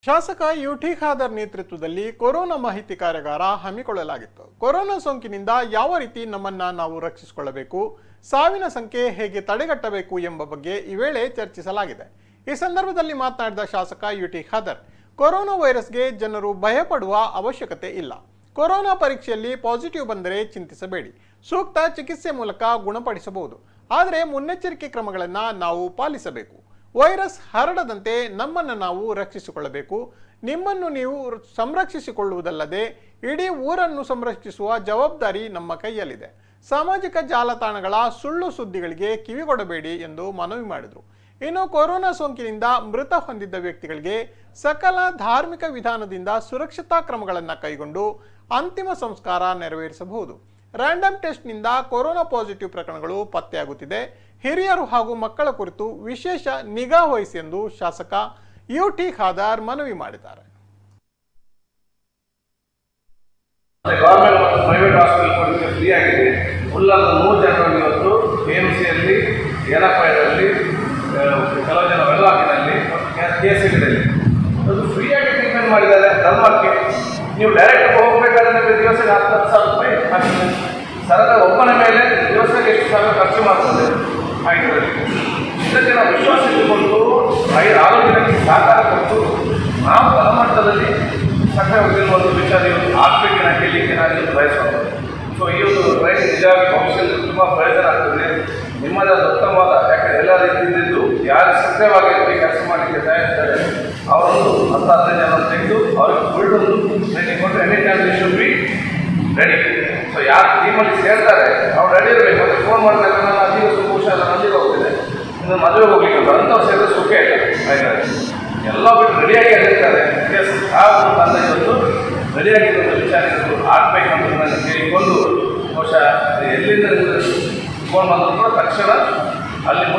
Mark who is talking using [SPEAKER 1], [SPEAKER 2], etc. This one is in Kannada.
[SPEAKER 1] ಶಾಸಕ ಯುಟಿ ಖಾದರ್ ನೇತೃತ್ವದಲ್ಲಿ ಕೊರೋನಾ ಮಾಹಿತಿ ಕಾರ್ಯಾಗಾರ ಹಮ್ಮಿಕೊಳ್ಳಲಾಗಿತ್ತು ಕೊರೋನಾ ಸೋಂಕಿನಿಂದ ಯಾವ ರೀತಿ ನಮ್ಮನ್ನ ನಾವು ರಕ್ಷಿಸಿಕೊಳ್ಳಬೇಕು ಸಾವಿನ ಸಂಖ್ಯೆ ಹೇಗೆ ತಡೆಗಟ್ಟಬೇಕು ಎಂಬ ಬಗ್ಗೆ ಈ ವೇಳೆ ಚರ್ಚಿಸಲಾಗಿದೆ ಈ ಸಂದರ್ಭದಲ್ಲಿ ಮಾತನಾಡಿದ ಶಾಸಕ ಯುಟಿ ಖಾದರ್ ಕೊರೋನಾ ವೈರಸ್ಗೆ ಜನರು ಭಯಪಡುವ ಅವಶ್ಯಕತೆ ಇಲ್ಲ ಕೊರೋನಾ ಪರೀಕ್ಷೆಯಲ್ಲಿ ಪಾಸಿಟಿವ್ ಬಂದರೆ ಚಿಂತಿಸಬೇಡಿ ಸೂಕ್ತ ಚಿಕಿತ್ಸೆ ಮೂಲಕ ಗುಣಪಡಿಸಬಹುದು ಆದರೆ ಮುನ್ನೆಚ್ಚರಿಕೆ ಕ್ರಮಗಳನ್ನು ನಾವು ಪಾಲಿಸಬೇಕು ವೈರಸ್ ಹರಡದಂತೆ ನಮ್ಮನ್ನು ನಾವು ರಕ್ಷಿಸಿಕೊಳ್ಳಬೇಕು ನಿಮ್ಮನ್ನು ನೀವು ಸಂರಕ್ಷಿಸಿಕೊಳ್ಳುವುದಲ್ಲದೆ ಇಡೀ ಊರನ್ನು ಸಂರಕ್ಷಿಸುವ ಜವಾಬ್ದಾರಿ ನಮ್ಮ ಕೈಯಲ್ಲಿದೆ ಸಾಮಾಜಿಕ ಜಾಲತಾಣಗಳ ಸುಳ್ಳು ಸುದ್ದಿಗಳಿಗೆ ಕಿವಿಗೊಡಬೇಡಿ ಎಂದು ಮನವಿ ಮಾಡಿದರು ಇನ್ನು ಕೊರೋನಾ ಸೋಂಕಿನಿಂದ ಮೃತ ಹೊಂದಿದ್ದ ವ್ಯಕ್ತಿಗಳಿಗೆ ಸಕಲ ಧಾರ್ಮಿಕ ವಿಧಾನದಿಂದ ಸುರಕ್ಷತಾ ಕ್ರಮಗಳನ್ನು ಕೈಗೊಂಡು ಅಂತಿಮ ಸಂಸ್ಕಾರ ನೆರವೇರಿಸಬಹುದು ರ್ಯಾಂಡಮ್ ಟೆಸ್ಟ್ನಿಂದ ಕೊರೋನಾ ಪಾಸಿಟಿವ್ ಪ್ರಕರಣಗಳು ಪತ್ತೆಯಾಗುತ್ತಿದೆ ಹಿರಿಯರು ಹಾಗೂ ಮಕ್ಕಳ ಕುರಿತು ವಿಶೇಷ ನಿಗಾ ವಹಿಸಿ ಎಂದು ಶಾಸಕ ಯುಟಿ ಖಾದರ್ ಮನವಿ ಮಾಡಿದ್ದಾರೆ
[SPEAKER 2] ಗೌರ್ಮೆಂಟ್ ಮತ್ತು ಪ್ರೈವೇಟ್ ಹಾಸ್ಪಿಟಲ್ ಕೊಡಲಿಕ್ಕೆ ಫ್ರೀ ಆಗಿದೆ ಉಲ್ಲದ ನೂರು ಜನರಲ್ಲಿ ಇವತ್ತು ಕೆ ಎಮ್ ಸಿಯಲ್ಲಿ ಏನಪ್ಪಾಯದಲ್ಲಿ ಕೆಲವು ಜನ ವೆಲ್ಲಾಕಿನಲ್ಲಿ ಮತ್ತು ಕೆ ಎಸ್ ಸಿಗಳಲ್ಲಿ ಅದು ಫ್ರೀಯಾಗಿ ಟ್ರೀಟ್ಮೆಂಟ್ ಮಾಡಿದ್ದಾರೆ ಧರ್ಮಕ್ಕೆ ನೀವು ಡೈರೆಕ್ಟ್ ಹೋಗಬೇಕಾದ್ರೆ ನಿಮಗೆ ದಿವಸಕ್ಕೆ ಹತ್ತು ಹತ್ತು ಸಾವಿರ ರೂಪಾಯಿ ಆಗ್ತದೆ ಸರ್ಕಾರ ಒಬ್ಬನ ಮೇಲೆ ದಿವಸಕ್ಕೆ ಎಷ್ಟು ಸಾವಿರ ಖರ್ಚು ಮಾಡ್ತದೆ ಆಯ್ತದೆ ಇದಕ್ಕೆ ನಾವು ವಿಶ್ವಾಸ ಇಟ್ಟುಕೊಂಡು ರೈ ಆರೋಗ್ಯಕ್ಕೆ ಸಹಕಾರ ಕೊಟ್ಟು ನಾವು ತಳಮಟ್ಟದಲ್ಲಿ ಸಕ್ಕರೆ ಹೋಗಿರುವ ಒಂದು ವಿಚಾರ ಇವತ್ತು ಆಗಬೇಕು ನಾನು ಕೇಳಲಿಕ್ಕೆ ನಾನು ಇವತ್ತು ಬಯಸೋದು ಸೊ ಈ ಒಂದು ಟ್ರೈನ್ ನಿಜವಾಗಿ ಭವಿಷ್ಯದಲ್ಲಿ ತುಂಬ ಪ್ರಯೋಜನ ಆಗ್ತದೆ ನಿಮ್ಮದೇ ಉತ್ತಮವಾದ ಯಾಕಂದ್ರೆ ಎಲ್ಲ ರೀತಿಯದ್ದು ಯಾರು ಸಕ್ರಿಯವಾಗಿ ಇದಕ್ಕೆ ಕೆಲಸ ಮಾಡಲಿಕ್ಕೆ ತಯಾರಿಸ್ತಾರೆ ಅವರೊಂದು ಹತ್ತು ಹದಿನೈದು ಜನ ತೆಗೆದು ಅವ್ರಿಗೆ ಫುಲ್ ಒಂದು ಟ್ರೈನಿಂಗ್ ಕೊಟ್ಟು any time should be ready so ಯಾರು ಟೀಮಲ್ಲಿ ಸೇರ್ತಾರೆ ಅವ್ರು ರೆಡಿ ಇರಬೇಕು ಮತ್ತೆ ಫೋನ್ ಮಾಡಿದಾಗ ನಾನು ಅಲ್ಲಿಗೆ ಸ್ವಲ್ಪ ಹುಷಾರ ನಂದಿಗೆ ಹೋಗ್ತಿದೆ ಇನ್ನು ಮದುವೆ ಹೋಗ್ಲಿಕ್ಕೆ ಉಂಟು ಅಂಥವ್ರು ಸೇರಿದ್ರೆ ಸುಖ ಇಲ್ಲ ಆಯ್ತಾ ಎಲ್ಲ ಬಿಟ್ಟು ರೆಡಿಯಾಗಿ ಆಗಿರ್ತಾರೆ ಎಸ್ ಆ ಒಂದು ತಂಡ ಇವತ್ತು ರೆಡಿಯಾಗಿರೋ ವಿಚಾರಗಳು ಆಗಬೇಕಂತ ನಾನು ಕೇಳಿಕೊಂಡು ಬಹುಶಃ ಎಲ್ಲಿಂದ ಫೋನ್ ಬಂದರೂ ಕೂಡ ತಕ್ಷಣ ಅಲ್ಲಿ